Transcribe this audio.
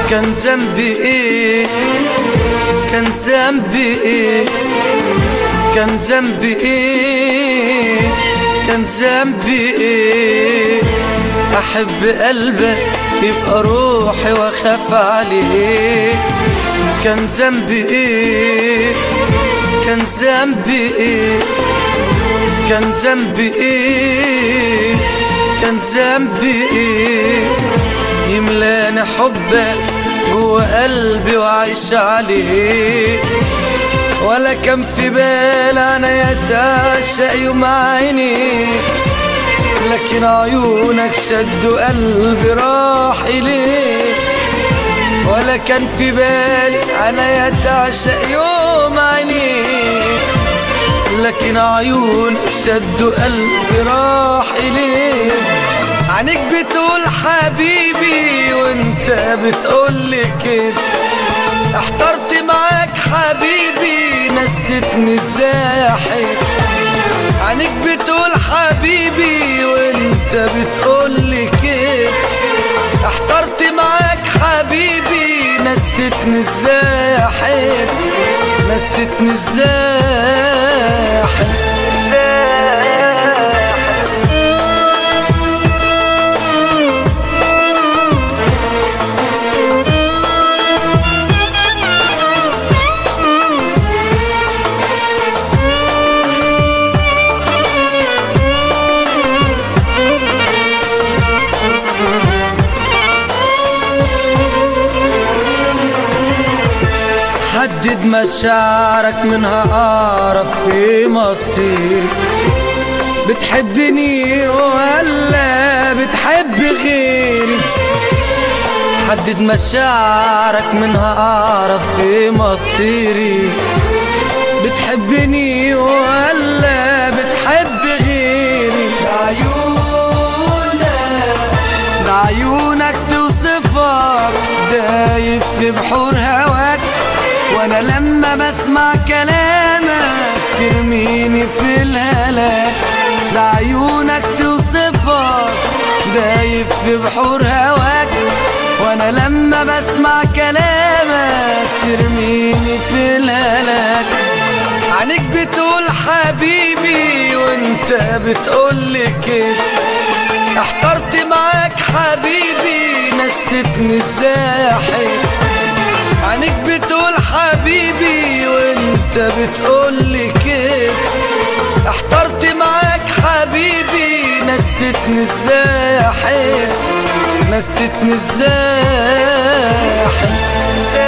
كان ذنبي ايه كان ذنبي ايه كان ذنبي ايه كان ذنبي ايه احب قلبك يبقى روحي واخاف عليه كان ذنبي ايه كان ذنبي ايه كان ذنبي ايه كان ذنبي ايه يملاني حبك جوا قلبي وعايش عليه ولا كان في بال انا يتعشق يوم عيني لكن عيونك شدوا قلبي راح اليه ولا كان في بالي انا يتعشق يوم عيني لكن عيون شدوا قلبي راح اليه عنيك بتقول حبيبي وانت بتقول كده احترت معاك حبيبي نسيتني ازاي احب عنيك بتقول حبيبي وانت بتقول كده احترت معاك حبيبي نسيتني ازاي احب نسيتني ازاي احب حدد مشاعرك منها أعرف إيه مصيري بتحبني ولا بتحب غيري حدد مشاعرك منها أعرف إيه مصيري بتحبني ولا بتحب غيري بعيونك بعيونك توصفك دايب في بحور هواك وانا لما بسمع كلامك ترميني في الهلاك لعيونك توصفك دايب في بحور هواك وانا لما بسمع كلامك ترميني في الهلاك عنيك بتقول حبيبي وانت بتقول كده احترت معاك حبيبي نسيتني ازاي احب عنيك بتقول حبيبي وانت بتقول كده احترت معاك حبيبي نسيتني ازاي احب نسيتني ازاي احب